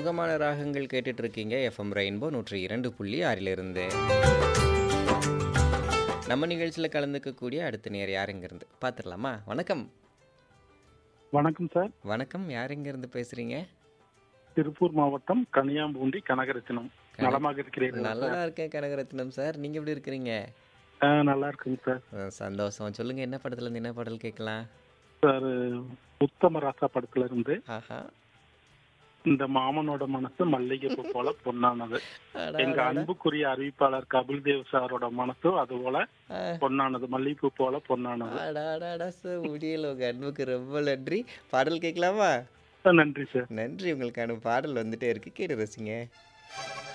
சுகமான ராகங்கள் கேட்டுட்டு இருக்கீங்க எஃப்எம் ரெயின்போ நூற்றி இரண்டு புள்ளி ஆறிலிருந்து நம்ம நிகழ்ச்சியில் கலந்துக்கக்கூடிய அடுத்த நேர் யாருங்கிருந்து பார்த்துடலாமா வணக்கம் வணக்கம் சார் வணக்கம் யாருங்கிருந்து பேசுறீங்க திருப்பூர் மாவட்டம் கனியாம்பூண்டி கனகரத்தினம் நலமாக இருக்கிறீர்கள் நல்லா இருக்கேன் கனகரத்னம் சார் நீங்க எப்படி இருக்கிறீங்க ஆ, நல்லா இருக்குங்க சார் அஹ் சந்தோஷம் சொல்லுங்க என்ன படத்துல இருந்து என்ன பாடல் கேட்கலாம் சார் உத்தம ராசா படத்துல இருந்து ஆஹா இந்த மாமனோட மனசு மல்லிகைப்பூ போல பொன்னானது அடா, எங்க அடா. அன்புக்குரிய அறிவிப்பாளர் கபில் தேவ் சாரோட மனசும் அது போல அஹ், பொன்னானது மல்லிகைப்பூ போல பொன்னானது அடா, அடா, அடா, சார் முடியல உங்க அன்புக்கு ரொம்ப நன்றி பாடல் கேட்கலாமா ஆ, நன்றி சார் நன்றி உங்களுக்கான பாடல் வந்துட்டே இருக்கு கேட்டு ரசிங்க